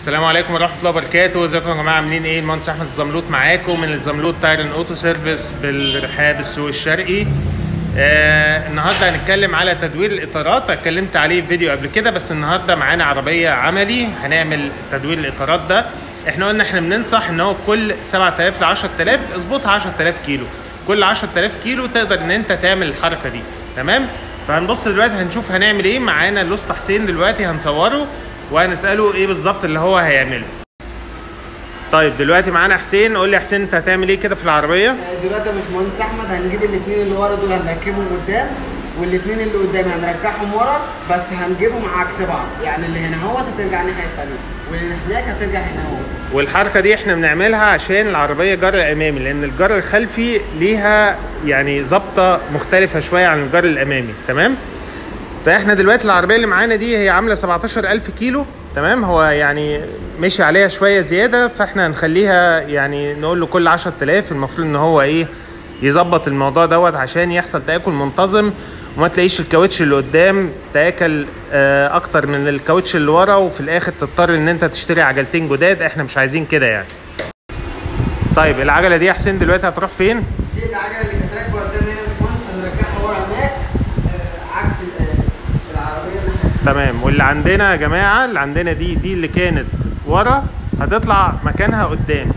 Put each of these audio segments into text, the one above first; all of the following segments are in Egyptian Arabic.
السلام عليكم ورحمه الله وبركاته ازيكم يا جماعه عاملين ايه المهندس احمد الزملوط معاكم من الزملوط تايرن اوتو سيرفيس بالرحاب السوق الشرقي آه النهارده هنتكلم على تدوير الاطارات اتكلمت عليه في فيديو قبل كده بس النهارده معانا عربيه عملي هنعمل تدوير الاطارات ده احنا قلنا احنا بننصح ان هو كل 7000 ل 10000 اظبطها 10000 كيلو كل 10000 كيلو تقدر ان انت تعمل الحركه دي تمام فهنبص دلوقتي هنشوف هنعمل ايه معانا الاسطى حسين دلوقتي هنصوره وهنساله ايه بالظبط اللي هو هيعمله طيب دلوقتي معانا حسين قول لي يا حسين انت هتعمل ايه كده في العربيه دلوقتي يا باشمهندس احمد هنجيب الاثنين اللي ورا دول هنركبهم قدام والاثنين اللي قدام هنرجعهم ورا بس هنجيبهم عكس بعض يعني اللي هنا اهوت هترجع الناحيه الثانيه واللي هناك هترجع هنا اهو والحركه دي احنا بنعملها عشان العربيه جر امامي لان الجر الخلفي ليها يعني ظبطه مختلفه شويه عن الجر الامامي تمام فاحنا دلوقتي العربيه اللي معانا دي هي عامله 17000 كيلو تمام هو يعني مشي عليها شويه زياده فاحنا هنخليها يعني نقول له كل 10000 المفروض ان هو ايه يظبط الموضوع دوت عشان يحصل تاكل منتظم وما تلاقيش الكاوتش اللي قدام تاكل آه، اكتر من الكاوتش اللي ورا وفي الاخر تضطر ان انت تشتري عجلتين جداد احنا مش عايزين كده يعني طيب العجله دي يا حسين دلوقتي هتروح فين دي العجله اللي كانت راكبه قدام هنا يا باشمهندس هنرجعها ورا هناك آه، عكس ال- آه، العربيه الناحيه تمام واللي عندنا يا جماعه اللي عندنا دي دي اللي كانت ورا هتطلع مكانها قدام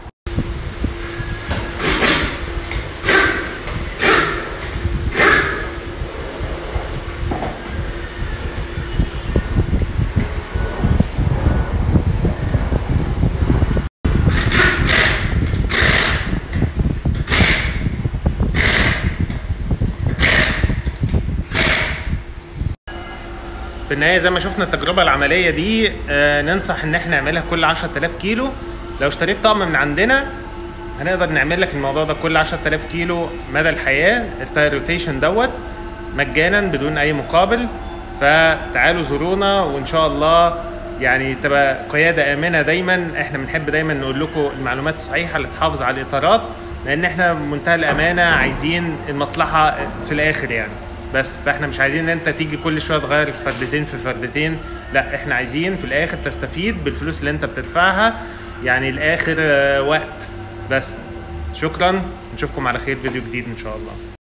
في النهايه زي ما شفنا التجربه العمليه دي آه ننصح ان احنا نعملها كل 10000 كيلو لو اشتريت طقم من عندنا هنقدر نعمل لك الموضوع ده كل 10000 كيلو مدى الحياه التاير روتيشن دوت مجانا بدون اي مقابل فتعالوا زورونا وان شاء الله يعني تبقى قياده امنه دايما احنا بنحب دايما نقول لكم المعلومات الصحيحه اللي تحافظ على الاطارات لان احنا بمنتهى الامانه عايزين المصلحه في الاخر يعني بس فاحنا مش عايزين ان انت تيجي كل شويه تغير فردتين في فردتين لا احنا عايزين في الاخر تستفيد بالفلوس اللي انت بتدفعها يعني الاخر آه، وقت بس شكرا نشوفكم على خير فيديو جديد ان شاء الله